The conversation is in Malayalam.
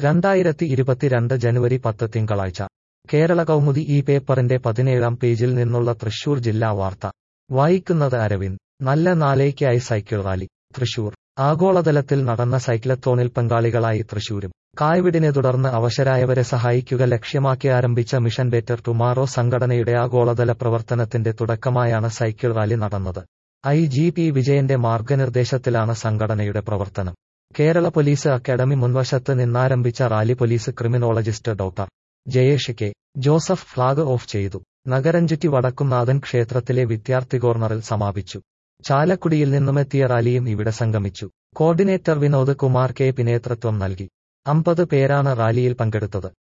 രണ്ടായിരത്തി ഇരുപത്തിരണ്ട് ജനുവരി പത്ത് തിങ്കളാഴ്ച കേരള കൗമുദി ഈ പേപ്പറിന്റെ പതിനേഴാം പേജിൽ നിന്നുള്ള തൃശൂർ ജില്ലാ വാർത്ത വായിക്കുന്നത് അരവിന്ദ് നല്ല നാളേക്കായി സൈക്കിൾ റാലി തൃശൂർ ആഗോളതലത്തിൽ നടന്ന സൈക്ലത്തോണിൽ പങ്കാളികളായി തൃശൂരും കായ്വിടിനെ തുടർന്ന് അവശരായവരെ സഹായിക്കുക ലക്ഷ്യമാക്കി ആരംഭിച്ച മിഷൻ ബെറ്റർ ടുമാറോ സംഘടനയുടെ ആഗോളതല പ്രവർത്തനത്തിന്റെ തുടക്കമായാണ് സൈക്കിൾ റാലി നടന്നത് ഐ ജി പി വിജയന്റെ മാർഗനിർദ്ദേശത്തിലാണ് സംഘടനയുടെ പ്രവർത്തനം കേരള പോലീസ് അക്കാദമി മുൻവശത്ത് നിന്നാരംഭിച്ച rally police criminologist doctor Jayesh K Joseph flag off ചെയ്തു നഗരം ചുറ്റി വടക്കുംനാഥൻ ക്ഷേത്രത്തിലെ വിദ്യാർത്ഥി കോർണറിൽ സമാപിച്ചു ചാലക്കുടിയിൽ നിന്നുമെത്തിയ റാലിയും ഇവിടെ സംഗമിച്ചു coordinator Vinod Kumar K P നേതൃത്വം നൽകി അമ്പത് പേരാണ് റാലിയിൽ പങ്കെടുത്തത്